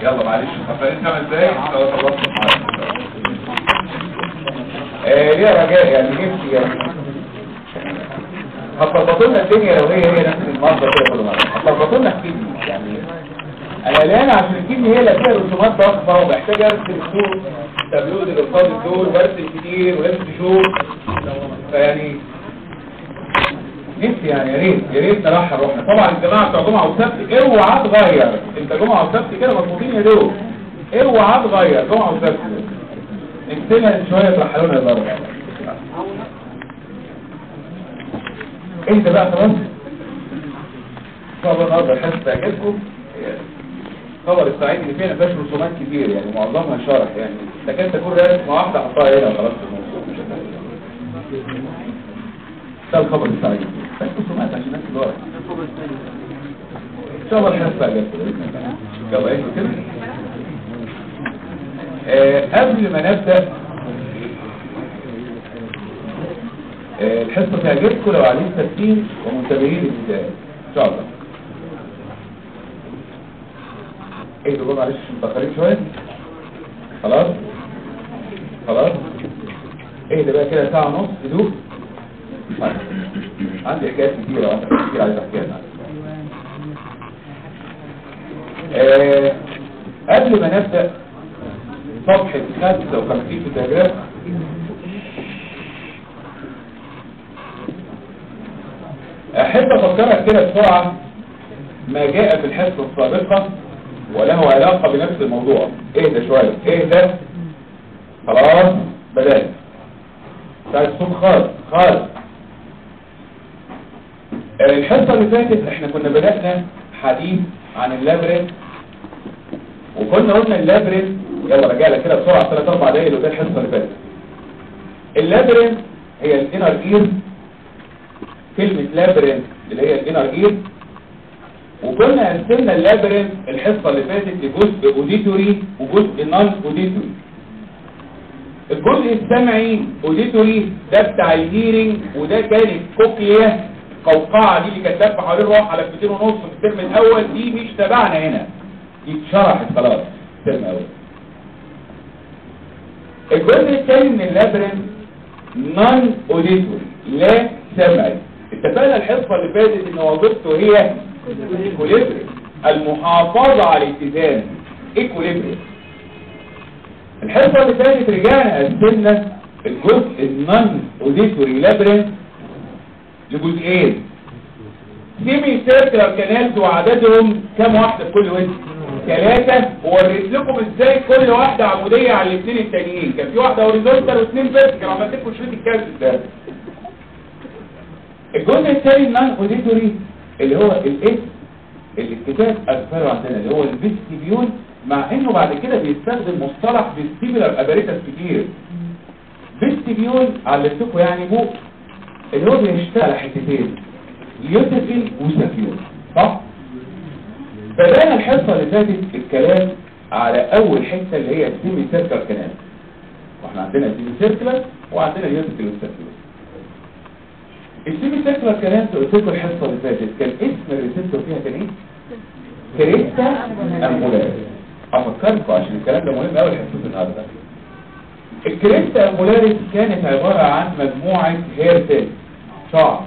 يلا معلش خلينا خمس دقايق خلاص خلصت ايه يا رجاء يعني نفسي يعني هتظبطوا لنا الدنيا لو هي هي نفس المنظر كده كل مره هتظبطوا لنا الكدني يعني انا قلقان عشان الكدني هي اللي فيها رسومات ضخمه ومحتاج ارسم صور تابلوز الاقتصاد دول وارسم كتير ولازم تشوف فيعني نفسي يعني يا ريت يا ريت نرحب روحنا طبعا الجماعه بتوع جمعه وسبت اوعى تغير انت جمعه وسبت كده مظبوطين يا دوب اوعى تغير جمعه وسبت نكتبها شويه ترحلونا الضرب انت بقى خلاص طبعا النهارده الحصه تعجبكم خبر السعيد اللي فيها فيهاش رسومات كتير يعني معظمها شرح يعني تكاد تكون رسمه واحده حطها هنا خلاص في الموضوع مش هتعمل ده الخبر السعيد بس رسومات عشان الناس اللي ورا ان شاء الله الحصه تعجبكم يلا ايه كده آه قبل ما نبدا آه الحصه تعجبكم لو عليهم ترتيب ومنتبهين للبدايه ان شاء الله ايه دول معلش متاخرين شويه خلاص خلاص ايه ده بقى كده ساعه ونص هدوء طيب. عندي حكايات كتيره وانا كتير عايز احكيها لك آه قبل ما نبدا صفحه 55 في الدياجرام احب افكرك كده بسرعه ما جاء في الحصه السابقه وله علاقة بنفس الموضوع ايه ده شوية ايه ده خلاص بدأت بتاع الصوت خالص خالص الحصة اللي فاتت احنا كنا بدأنا حديث عن اللابرين وكنا قلنا اللابرين يلا رجع لك كده بسرعة 3 4 دقايق اللي الحصة اللي فاتت اللابرين هي الانر اير كلمة لابرين اللي هي الانر اير وكنا قسمنا اللابرين الحصة اللي فاتت لجزء اوديتوري وجزء نون اوديتوري الجزء السمعي اوديتوري ده بتاع الهيرنج وده كانت كوكليا قوقعة دي اللي كانت لفه حوالين الروح على كتير ونص في الترم الاول دي مش تبعنا هنا دي اتشرحت خلاص الترم الاول الجزء الثاني من اللابرين نون اوديتوري لا سمعي اتفقنا الحصة اللي فاتت ان وظيفته هي ايكوليبريم المحافظة على الاتزان ايكوليبريم الحصة اللي فاتت رجعنا قسمنا الجزء النون اوديتوري لابرين لجزئين سيمي سيركلر كانالز وعددهم كام واحدة في كل وجه ثلاثة ووريت لكم ازاي كل واحدة عمودية على الاثنين التانيين كان في واحدة هوريزونتال واثنين فيرتيكال عملت لكم شريط الكارت ده الجزء الثاني النون اوديتوري اللي هو الاسم اللي الكتاب أذكره عندنا اللي هو الفيستيبيول مع انه بعد كده بيستخدم مصطلح فيستيبولار اباريتس كتير فيستيبيول علمتكم يعني مو اللي هو بيشتغل على حتتين يوتفل وسافيول صح؟ بدأنا الحصة اللي فاتت الكلام على أول حتة اللي هي السيمي سيركل كانال واحنا عندنا السيمي سيركلر وعندنا اليوتفل والسافيول السيمي سيركلر كانال قلت لكم الحصة اللي فاتت كان اسم الريسبتور فيها كان ايه؟ كريستا أمبولاريس أفكركم عشان الكلام ده مهم أوي حصة النهارده الكريستا أمبولاريس كانت عبارة عن مجموعة هير سيل شعر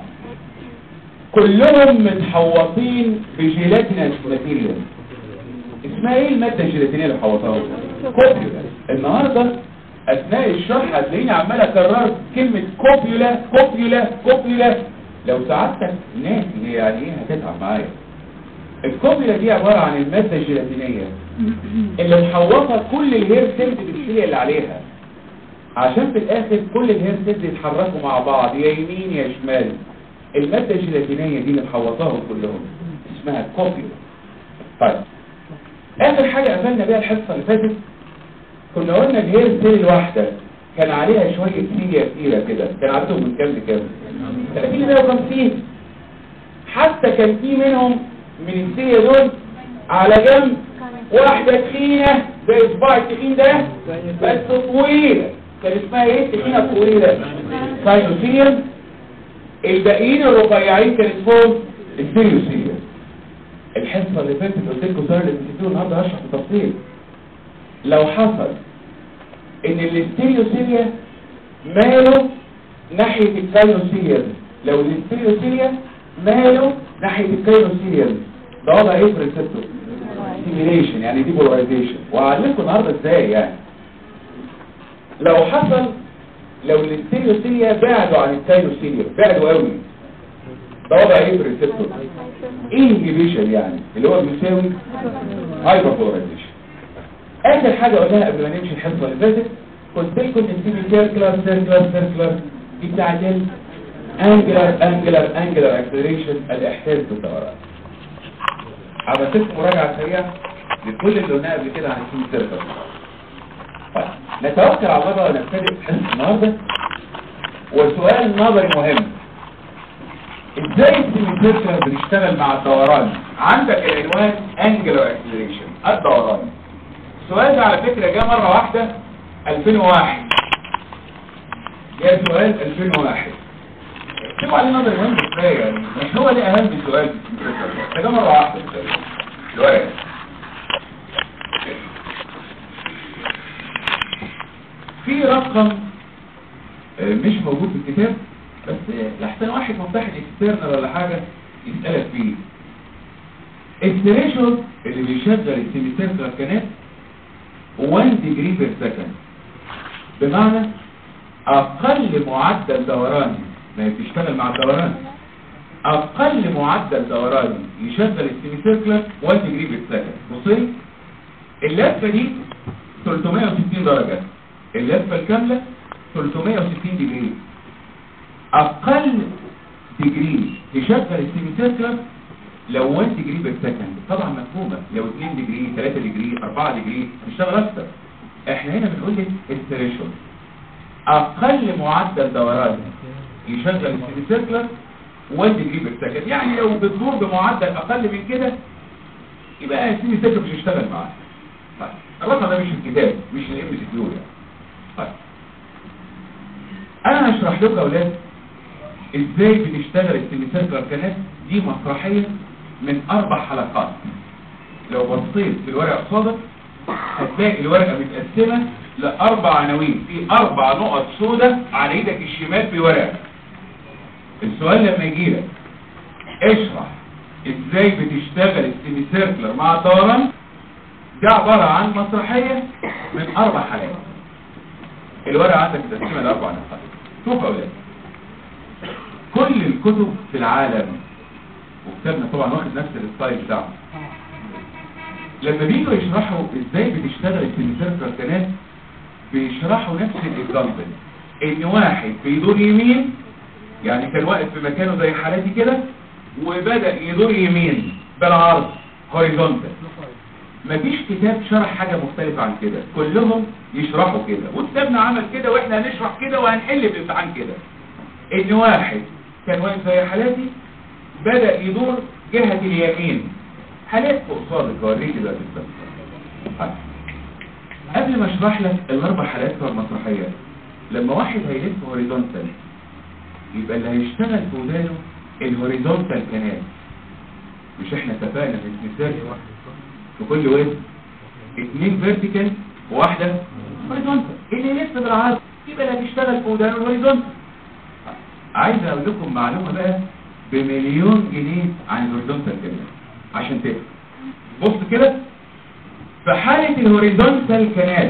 كلهم متحوطين بجيلاتينس ماتيريال اسمها ايه المادة الجيلاتينية اللي حوطها كوبيولا النهاردة اثناء الشرح هتلاقيني عمال اكرر كلمة كوبيولا كوبيولا كوبيولا لو ساعدتك ناسي هي يعني ايه هتتعب معايا الكوبيولا دي عبارة عن المادة الجيلاتينية اللي محوطة كل الهير سيلز بالشيء اللي عليها عشان في الاخر كل الهير سيلز يتحركوا مع بعض يا يمين يا شمال المادة الجيلاتينية دي اللي محوطاهم كلهم اسمها كوبيولا طيب اخر حاجة قفلنا بيها الحصة اللي فاتت كنا قلنا الهير سيل الواحدة كان عليها شوية سيليا كتيرة كده كان عددهم من كام لكام 30 ل 150 حتى كان في منهم من السيليا دول على جنب واحدة تخينة زي صباع التخين ده بس طويلة كان اسمها ايه التخينة الطويلة ساينوسيريوم الباقيين الرفيعين كان اسمهم السيريوسيريوم الحصه اللي فاتت قلت لكم سؤال الانستيتيوت النهارده هشرح بتفصيل لو حصل ان الاستيريوسيليا ماله ناحيه الكاينوسيليا لو الاستيريوسيليا ماله ناحيه الكاينوسيليا ده وضع ايه في الريسبتور سيميليشن يعني دي بولاريزيشن وهعلمكم النهارده ازاي يعني لو حصل لو الاستيريوسيليا بعدوا عن الكاينوسيليا بعدوا قوي ده وضع ايه في الريسبتور انهبيشن يعني اللي هو بيساوي هايبر بولاريزيشن اخر حاجه قلناها قبل ما نمشي الحصه اللي فاتت قلت لكم ان السيمي سيركلر سيركلر سيركلر دي بتاعت انجلر انجلر انجلر اكسلريشن الاحساس بالدوران عملت لكم مراجعه سريعه لكل اللي قلناه قبل كده عن السيمي سيركلر طيب نتوكل على الله بقى ونبتدئ حصه النهارده وسؤال نظري مهم ازاي السيمي سيركلر بتشتغل مع الدوران عندك العنوان انجلر اكسلريشن الدوران السؤال ده على فكرة جاء مرة واحدة 2001 جاء سؤال 2001 اكتبوا عليه نظر مهم كفاية يعني مش هو ده اهم سؤال في الكمبيوتر ده جاء مرة واحدة الورق في رقم آه، مش موجود في الكتاب بس لحسن واحد مفتاح اكسترنال ولا حاجة يسألك فيه الثريشولد اللي بيشغل السيميسيركلر كانال 1 degree per second بمعنى اقل معدل دوراني ما هي بتشتغل مع الدوران اقل معدل دوراني يشغل السيميسيركلر 1 degree per second بصي اللفه دي 360 درجه اللفه الكامله 360 ديجري اقل ديجري تشغل السيميسيركلر لو 1 ديجري بير سكند طبعا مفهومه لو 2 ديجري 3 ديجري 4 ديجري تشتغل اكتر احنا هنا بنقول لك الثريشولد اقل معدل دوران يشغل السيميسيركلر 1 ديجري بير سكند يعني لو بتدور بمعدل اقل من كده يبقى السيميسيركلر مش هيشتغل معاك طيب الرقم ده مش الكتاب مش الام سي كيو يعني طيب انا هشرح لكم يا اولاد ازاي بتشتغل السيميسيركلر كانال دي مسرحيه من اربع حلقات لو بصيت في الورقه قصادك هتلاقي الورقه متقسمه لاربع عناوين في اربع نقط سوداء على ايدك الشمال في الورقه السؤال لما يجي لك اشرح ازاي بتشتغل السيميسيركلر مع الدوران ده عباره عن مسرحيه من اربع حلقات الورقه عندك متقسمه لاربع نقاط شوف يا اولاد كل الكتب في العالم وكتابنا طبعا واخد نفس الستايل بتاعه لما بيجوا يشرحوا ازاي بتشتغل السيميسيركلر كانال بيشرحوا نفس الاكزامبل ان واحد بيدور يمين يعني كان واقف في مكانه زي حالتي كده وبدأ يدور يمين بالعرض هوريزونتال مفيش كتاب شرح حاجة مختلفة عن كده كلهم يشرحوا كده وكتابنا عمل كده واحنا هنشرح كده وهنحل في الامتحان كده ان واحد كان واقف زي حالاتي بدأ يدور جهة اليمين حالات فوق صادق اوريكي بقى بالظبط قبل ما اشرح لك الاربع حالات بتوع المسرحيه لما واحد هيلف هوريزونتال يبقى اللي هيشتغل في ودانه الهوريزونتال كانال مش احنا اتفقنا في المثال في كل وزن اثنين فيرتيكال وواحده هوريزونتال اللي يلف بالعرض يبقى اللي هتشتغل في ودانه الهوريزونتال عايز اقول لكم معلومه بقى بمليون جنيه عن الهوريزونتال كانال عشان تفهم بص كده في حالة الهوريزونتال كانال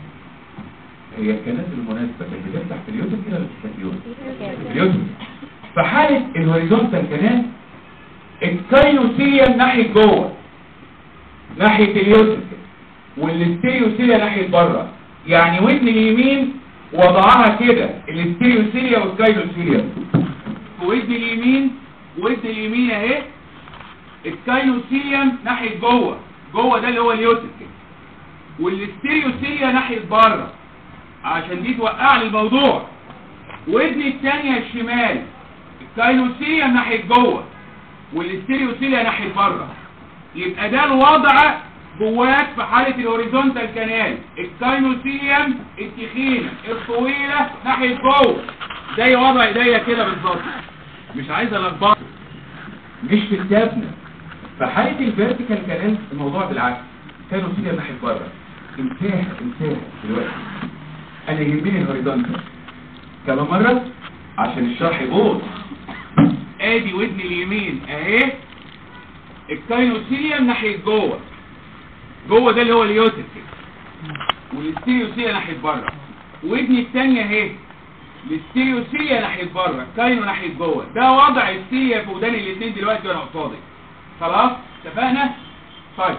هي الكانال المناسبة كانت بتفتح في اليوتيوب كده ولا بتفتح في اليوتيوب؟ في اليوتيوب في حالة الهوريزونتال كانال الكاينوسيليا ناحية جوه ناحية اليوتيوب والستيريوسيليا ناحية بره يعني ودن اليمين وضعها كده الستيريوسيليا والكاينوسيليا في ودن اليمين ودن اليمين اهي الكاينوسيليوم ناحية جوه جوه ده اللي هو اليوتيك والستيريوسيليا ناحية بره عشان دي توقع لي الموضوع ودني الثانية الشمال الكاينوسيليا ناحية جوه والستيريوسيليا ناحية بره يبقى ده الوضع جواك في حالة الهوريزونتال كانال الكاينوسيليوم التخينة الطويلة ناحية جوه زي وضع ايديا كده بالظبط مش عايز الخبط مش في كتابنا في حالة الفيرتيكال كانال الموضوع بالعكس كانوا سيليا ناحية بره انتهى انتهى دلوقتي انا يهمني الهوريزونتال كمان مرة عشان الشرح يبوظ ادي ودني اليمين اهي الكاينوسيليا ناحية جوه جوه ده اللي هو اليوتس والستيريوسيليا ناحية بره ودني التانية اهي الستيريوسيليا ناحية بره الكاينو ناحية جوه ده وضع السيليا في ودان الاثنين دلوقتي وانا قصادي خلاص اتفقنا طيب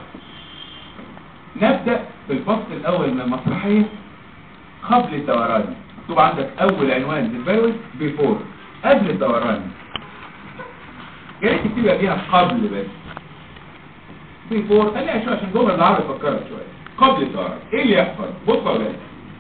نبدأ في الفصل الاول من المسرحية قبل الدوران مكتوب عندك اول عنوان للفيروس بيفور قبل الدوران يا ريت تكتبها فيها قبل بس بيفور خليها شويه عشان جمله العربي فكرت شويه قبل الدوران ايه اللي يحصل بص يا ولاد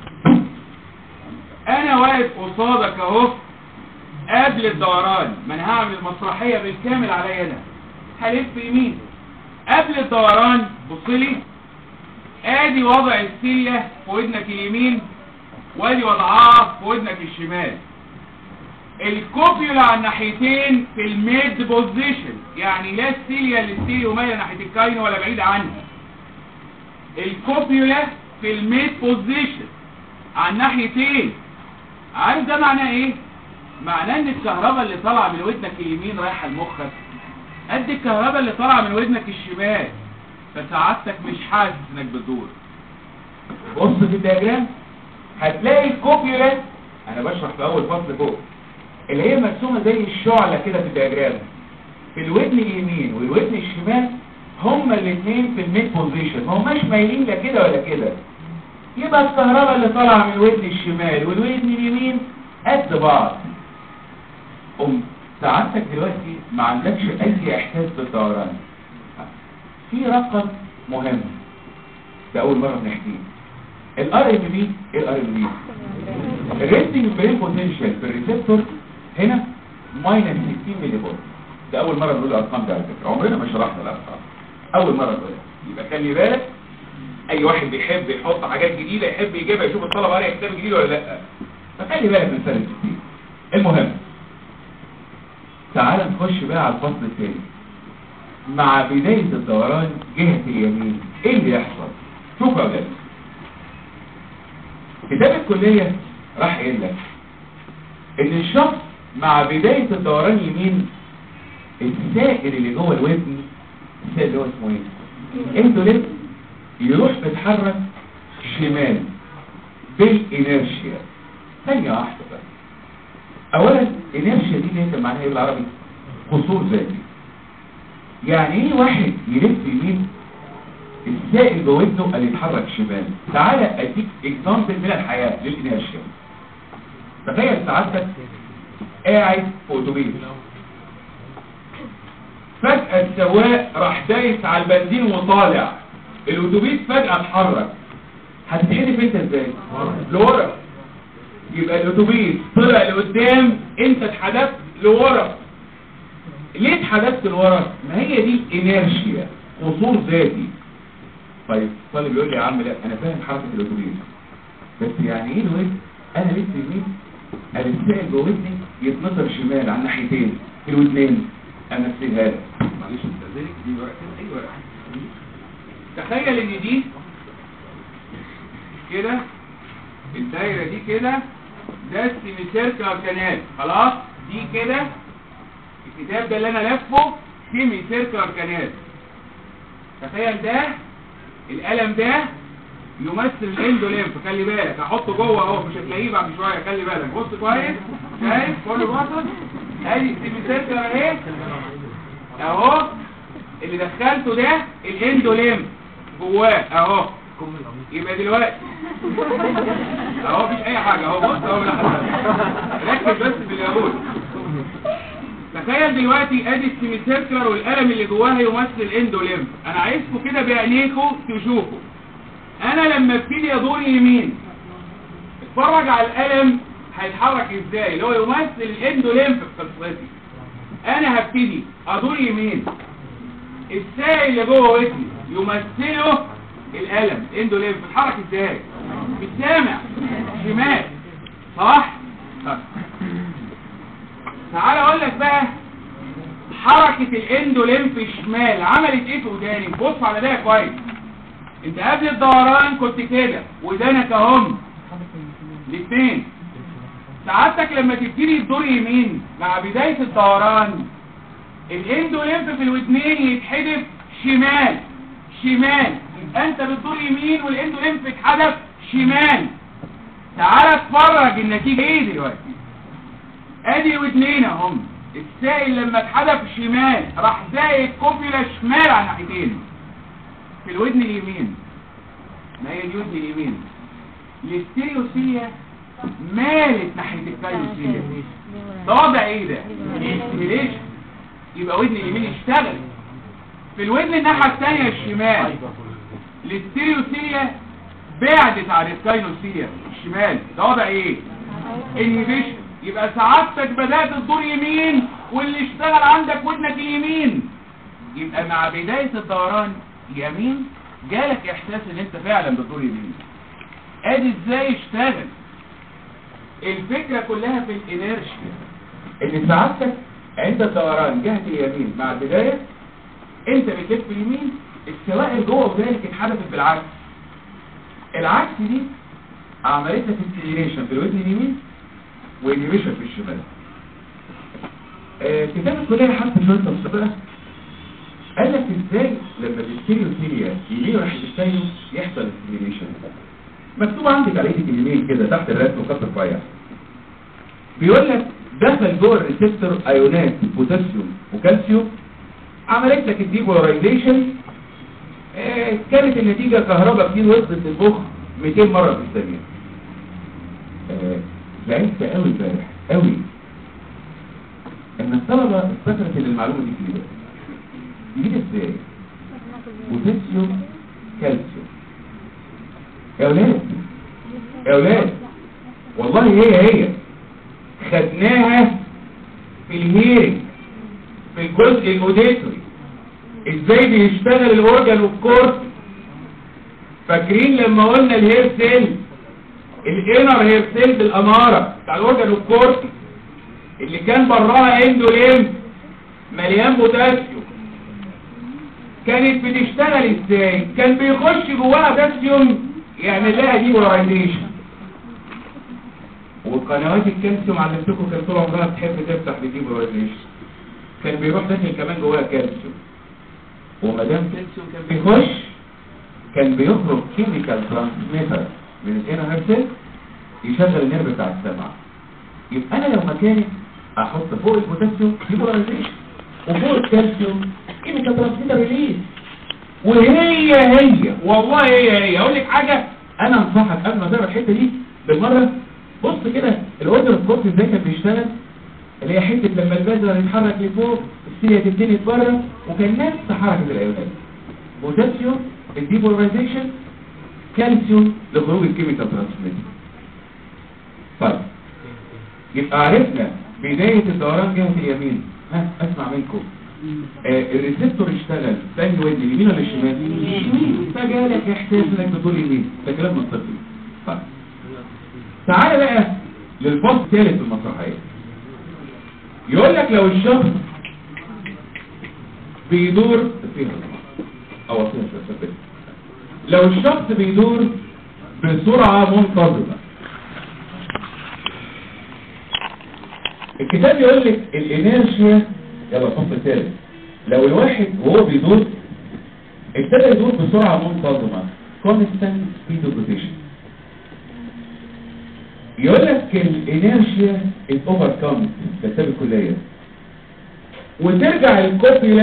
انا واقف قصادك اهو قبل الدوران ما انا هعمل المسرحيه بالكامل عليا انا هلف يمين قبل الدوران بص لي ادي وضع السيليا في ودنك اليمين وادي وضعها في ودنك الشمال الكوبيولا على الناحيتين في الميد بوزيشن يعني لا السيليا للسيليا مايله ناحيه الكاينو ولا بعيد عنها الكوبيولا في الميد بوزيشن على الناحيتين عارف ده معناه ايه معناه ان الكهرباء اللي طالعه من ودنك اليمين رايحه لمخك قد الكهرباء اللي طالعه من ودنك الشمال فسعادتك مش حاسس انك بتدور بص في الدياجرام هتلاقي الكوبيولا انا بشرح في اول فصل فوق اللي هي مرسومه زي الشعله كده في الدياجرام في الودن اليمين والودن الشمال هما الاثنين في الميد بوزيشن ما هماش مايلين لا كده ولا كده يبقى الكهرباء اللي طالعه من الودن الشمال والودن اليمين قد بعض قم سعادتك دلوقتي ما عندكش اي احساس بالدوران في رقم مهم ده اول مره بنحكيه الار ام بي ايه الار ام بي الريستنج برين بوتنشال في الريسبتور هنا ماينس 60 ملي فولت ده اول مره نقول الارقام دي على فكره عمرنا ما شرحنا الارقام اول مره نقولها يبقى خلي بالك اي واحد بيحب يحط حاجات جديده يحب يجيبها يشوف الطلبه قاري كتاب جديد ولا لا فخلي بالك من سنه 60 المهم تعال نخش بقى على الفصل الثاني مع بداية الدوران جهة اليمين ايه اللي يحصل شوف يا ولاد كتاب الكلية راح قايل لك ان الشخص مع بداية الدوران يمين السائل اللي جوه الودن السائل اللي هو اسمه ايه اندوليت يروح بيتحرك شمال بالانيرشيا ثانية واحدة بقى اولا انيرشيا دي اللي هي معناها ايه بالعربي قصور ذاتي يعني ايه واحد يلف يمين السائل جوه ودنه اللي يتحرك شمال تعالى اديك اكزامبل من الحياه للانيرشيا تخيل سعادتك قاعد في اتوبيس فجأة السواق راح دايس على البنزين وطالع الاتوبيس فجأة اتحرك هتتحدف انت ازاي؟ لورا يبقى الاتوبيس طلع لقدام انت اتحدفت لورا ليه اتحدثت لورا ما هي دي انيرشيا قصور ذاتي طيب طالب يقول لي يا عم لا انا فاهم حركه الاتوبيس بس يعني ايه الوزن انا لسه يمين انا السائل جوه ودني يتنطر شمال على الناحيتين في الودنين امثلها لك معلش استاذنك دي ورقه اي ورقه تخيل ان دي كده الدايره دي كده ده السيميسيركلر كانال خلاص دي كده الكتاب ده اللي انا لفه سيمي سيركلر كانال تخيل ده القلم ده يمثل الاندوليمف خلي بالك هحطه جوه اهو مش هتلاقيه بعد شويه خلي بالك بص كويس شايف كله باصص ادي السيمي سيركلر اهي اهو اللي دخلته ده الاندوليمف جواه اهو يبقى دلوقتي اهو مفيش اي حاجه اهو بص اهو ركز بس في اليهود تخيل دلوقتي ادي السيميسيركلر والقلم اللي جواها يمثل الاندوليمف انا عايزكم كده بعينيكم تشوفوا انا لما ابتدي ادور يمين اتفرج على القلم هيتحرك ازاي اللي هو يمثل الاندوليمف في قصتي انا هبتدي ادور يمين السائل اللي جوه ودني يمثله القلم الاندوليمف بيتحرك ازاي بالسامع شمال صح طيب تعال اقول لك بقى حركة الاندوليمف شمال عملت ايه في ودانك بص على ده كويس انت قبل الدوران كنت كده ودانك اهم الاثنين سعادتك لما تبتدي تدور يمين مع بداية الدوران الاندوليمف في الودنين يتحدف شمال شمال يبقى انت بتدور يمين والاندوليمف اتحدف شمال تعال اتفرج النتيجة ايه دلوقتي ادي ودنين اهم السائل لما اتحدف شمال راح زائد كوبيلا شمال على ناحيتين في الودن اليمين ما هي الودن اليمين الاستيروسية مالت ناحية الكايوسية ده وضع ايه ده استيميليشن يبقى ودن اليمين اشتغل في الودن الناحية الثانية الشمال الاستيروسية بعدت عن الكاينوسية الشمال ده وضع ايه انهبيشن يبقى سعادتك بدأت تدور يمين واللي اشتغل عندك ودنك اليمين يبقى مع بداية الدوران يمين جالك احساس ان انت فعلا بتدور يمين ادي ازاي اشتغل الفكرة كلها في الانيرشيا ان سعادتك عند الدوران جهة اليمين مع البداية انت بتلف اليمين السوائل جوه ودانك اتحدثت بالعكس العكس دي عملت لك استيميليشن في الودن اليمين وانيميشن في الشمال آه كتاب الكلية حتى شوية تفصيلة قال لك ازاي لما الاستيريوثيريا يمين راح تستيو يحصل استيميليشن مكتوب عندك على ايدك اليمين كده تحت الرسم وخط رفيع بيقول لك دخل جوه الريسبتور ايونات بوتاسيوم وكالسيوم عملت لك الديبولارايزيشن آه كانت النتيجة كهرباء كتير وصلت للمخ 200 مرة في الثانية آه زعلت قوي امبارح قوي ان الطلبة افتكرت ان المعلومة دي جديدة جديدة ازاي بوتاسيوم كالسيوم يا اولاد يا اولاد والله هي هي خدناها في الهيرنج في الجزء الاوديتوري ازاي بيشتغل الاورجن والكورت فاكرين لما قلنا الهير سيل الانر هير سيل بالاماره بتاع الاورجن والكورت اللي كان براها اندوليم مليان بوتاسيوم كانت بتشتغل ازاي كان بيخش جواها بوتاسيوم يعمل لها ديبولارايزيشن وقنوات الكالسيوم علمتكم كان طول عمرها بتحب تفتح بديبولارايزيشن كان بيروح داخل كمان جواها كالسيوم وما دام كالسيوم كان بيخش كان بيخرج كيميكال ترانسميتر من الانر هيرسل يشغل النيرف بتاع السمع يبقى انا لو مكاني احط فوق البوتاسيوم ديبولارايزيشن وفوق الكالسيوم كيميكال ترانسميتر ريليز وهي هي والله هي هي اقول لك حاجه انا انصحك قبل ما تقرا الحته دي بالمره بص كده الاوردر الكورت ازاي كان بيشتغل اللي هي حته لما البذره يتحرك لفوق السيليا تبتدي بره وكان نفس حركه الايونات بوتاسيوم الديبولاريزيشن كالسيوم لخروج الكيميكال ترانسميتر طيب يبقى عرفنا بدايه الدوران جهه اليمين ها اسمع منكم آه الريسبتور اشتغل ثاني ودن اليمين ولا الشمال اليمين فجالك احساس انك بتقول يمين ده كلام منطقي طيب تعالى بقى للفصل الثالث في المسرحيه يقول لك لو الشخص بيدور فيها او فيها شويه لو الشخص بيدور بسرعه منتظمه الكتاب يقول لك الانيرشيا يلا الفصل الثالث لو الواحد وهو بيدور ابتدى يدور بسرعه منتظمه constant speed of rotation يقول لك الانيرشيا is overcome في كتاب الكليه وترجع الكوبيلا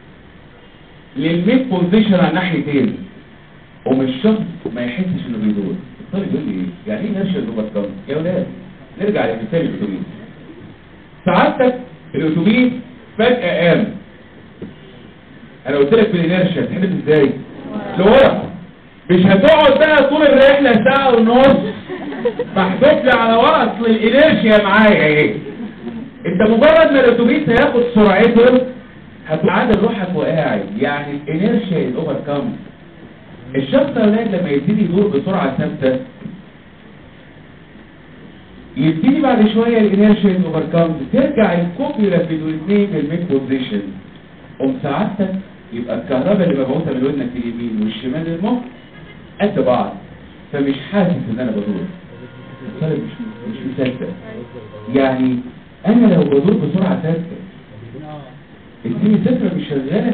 للميد بوزيشن على ناحيتين ومش شخص ما يحسش انه بيدور الطالب يقول لي ايه يعني ايه انيرشيا is overcome يا ولاد نرجع لمثال الاتوبيس سعادتك الاتوبيس فجأة قام انا قلت لك في الانيرشيا هتحدث ازاي لورا مش هتقعد بقى طول الرحله ساعه ونص محدود لي على ورا اصل الانيرشيا معايا ايه انت مجرد ما الاتوبيس هياخد سرعته هتعادل روحك وقاعد يعني الانيرشيا از اوفر كام الشخص يا ولاد لما يبتدي يدور بسرعه ثابته يبتدي بعد شويه الانيرشيا اوفركمز ترجع الكوبيولا في الاثنين في الميد بوزيشن قوم سعادتك يبقى الكهرباء اللي مبعوثه من ودنك اليمين والشمال للمخ قد بعض فمش حاسس ان انا بدور الطالب مش مش مصدق يعني انا لو بدور بسرعه ثابته الدنيا صفر مش شغاله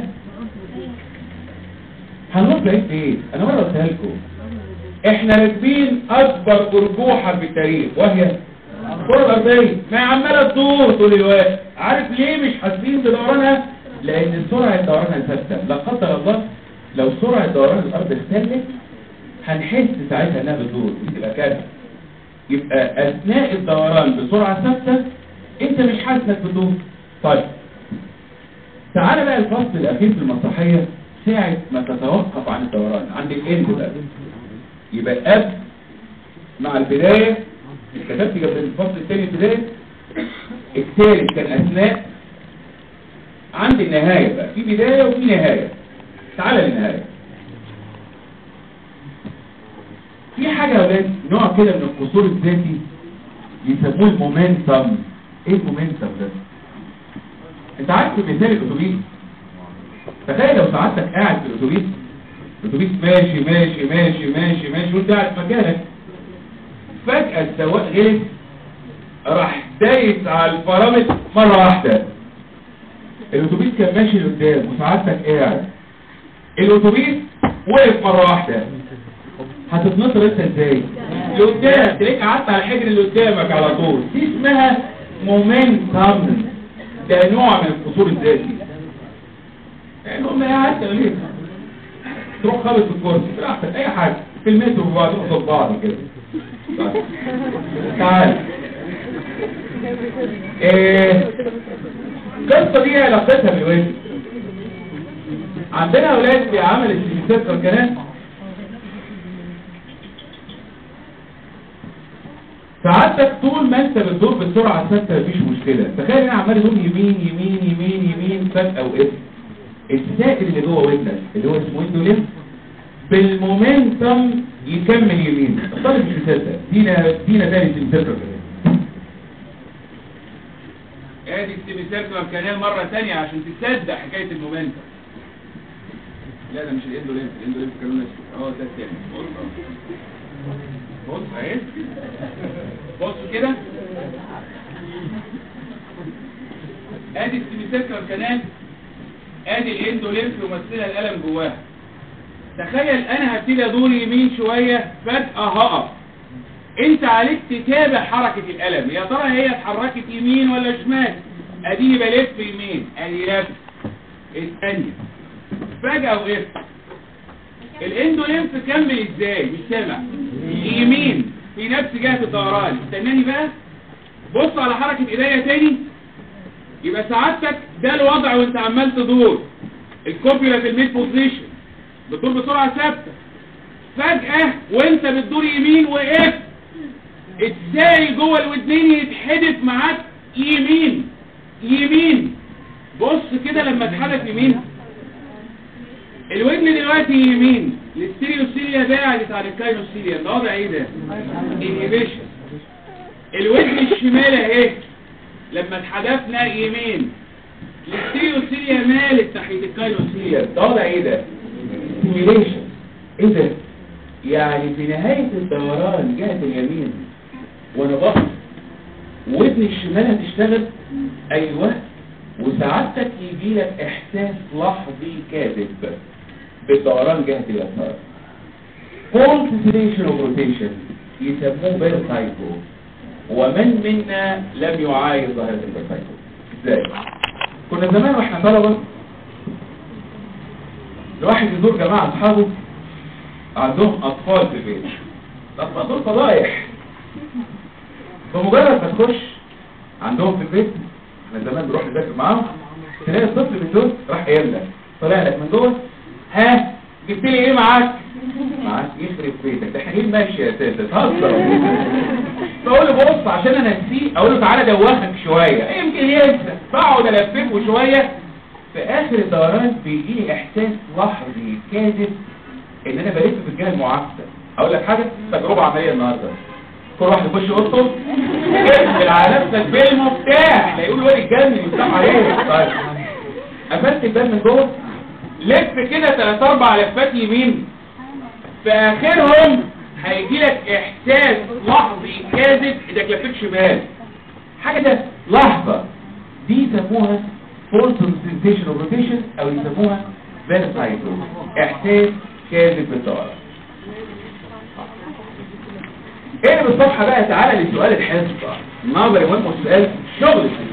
هنروح بعيد ايه انا مره قلتها لكم احنا راكبين اكبر ارجوحه في التاريخ وهي الكره الارضيه ما هي عماله تدور طول الوقت عارف ليه مش حاسين بدورانها لان سرعه دورانها ثابته لا قدر الله لو سرعه دوران الارض اختلت هنحس ساعتها انها بتدور دي تبقى كارثه يبقى اثناء الدوران بسرعه ثابته انت مش حاسس انك بتدور طيب تعالى بقى الفصل الاخير في المسرحيه ساعه ما تتوقف عن الدوران عند الاند بقى يبقى قبل مع البدايه كتبت جنب الفصل الثاني البدايه الثالث كان اثناء عند النهايه بقى في بدايه وفي نهايه تعالى للنهايه في حاجه يا ولاد نوع كده من القصور الذاتي يسموه المومنتم ايه المومنتم ده انت عارف في مثال الاتوبيس تخيل لو سعادتك قاعد في الاتوبيس الاتوبيس ماشي ماشي ماشي ماشي ماشي وانت قاعد في مكانك فجأة السواق غلط راح دايس على الفرامل مرة واحدة الاتوبيس كان ماشي لقدام وسعادتك قاعد الاتوبيس وقف مرة واحدة هتتنطر انت ازاي لقدام تلاقيك قعدت على الحجر اللي قدامك على طول دي اسمها مومنتم ده نوع من القصور الذاتي يعني هم قاعد ليه تروح خالص في الكرسي براحتك اي حاجه في المترو وبعدين قصاد بعض كده طيب. تعال ايه القصه دي علاقتها بالوزن عندنا اولاد في عمل السيميسات كمان سعادتك طول ما انت بتدور بالسرعه الثابته مفيش مشكله تخيل انا عمال ادور يمين يمين يمين يمين فجاه وقفت السائل اللي جوه ودنك اللي هو اسمه اندولين بالمومنتم يكمل يمين الطالب مش مصدق دينا دينا تاني سيمسيركل كمان ادي السيمسيركل كمان مره ثانيه عشان تصدق حكايه المومنتم لا ده مش الاندولين الاندولين كانوا اه ده الثاني بص بص اهي بص كده ادي السيمسيركل كمان ادي الاندولينف ممثله الالم جواها تخيل انا هبتدي ادور يمين شويه فجاه هقف انت عليك تتابع حركه الالم يا ترى هي اتحركت يمين ولا شمال اديني بلف يمين ادي لف الثانيه فجاه وقفت الاندولينف كمل ازاي مش سامع يمين في نفس جهه الدوران استناني بقى بص على حركه ايديا تاني يبقى سعادتك ده الوضع وانت عمال تدور الكوبيولا في الميد بوزيشن بتدور بسرعه ثابته فجاه وانت بتدور يمين وقفت ازاي جوه الودنين يتحدف معاك يمين يمين بص كده لما اتحدف يمين الودن دلوقتي يمين الاستيريوسيليا بعدت عن الكاينوسيليا ده وضع ايه ده انهبيشن الودن الشمال اهي لما اتحدفنا يمين الاستيريوسيليا مالت ناحيه الكاينوسيليا ده وضع ايه ده ستيميليشن ايه ده يعني في نهايه الدوران جهه اليمين وانا بقف ودن الشمال هتشتغل ايوه وسعادتك يجي لك احساس لحظي كاذب بالدوران جهة اليسار كونسيدريشن اوف روتيشن يسموه بيرسايكو ومن منا لم يعاين ظاهرة البيرسايكو ازاي كنا زمان واحنا طلبة الواحد يزور جماعة اصحابه عندهم اطفال في البيت الاطفال دول فضايح بمجرد ما تخش عندهم في البيت احنا زمان بنروح نذاكر معاهم تلاقي الطفل من دول راح قايل لك طالع لك من جوه ها جبت لي ايه معاك معاك يخرب بيتك ده احنا جايين ماشي يا سيدي تهزر بقول له بص عشان انا نسيه اقول له تعالى دوخك شويه يمكن ينسى بقعد الففه شويه في اخر الدوران بيجي لي احساس لحظي كاذب ان انا بلف في الجهه المعاكسه اقول لك حاجه تجربه عمليه النهارده كل واحد يخش اوضته اقفل على نفسك بالمفتاح لا يقول الواد اتجنن يفتح عليه طيب قفلت الباب من جوه لف كده ثلاث اربع لفات يمين في اخرهم هيجي لك احساس لحظي كاذب انك لفيت شمال حاجه ده لحظه دي يسموها فولس سنسيشن اوف روتيشن او يسموها فيرسايتو احساس كاذب بالدوره اقلب الصفحه بقى تعالى لسؤال الحصه النظري مهم سؤال شغل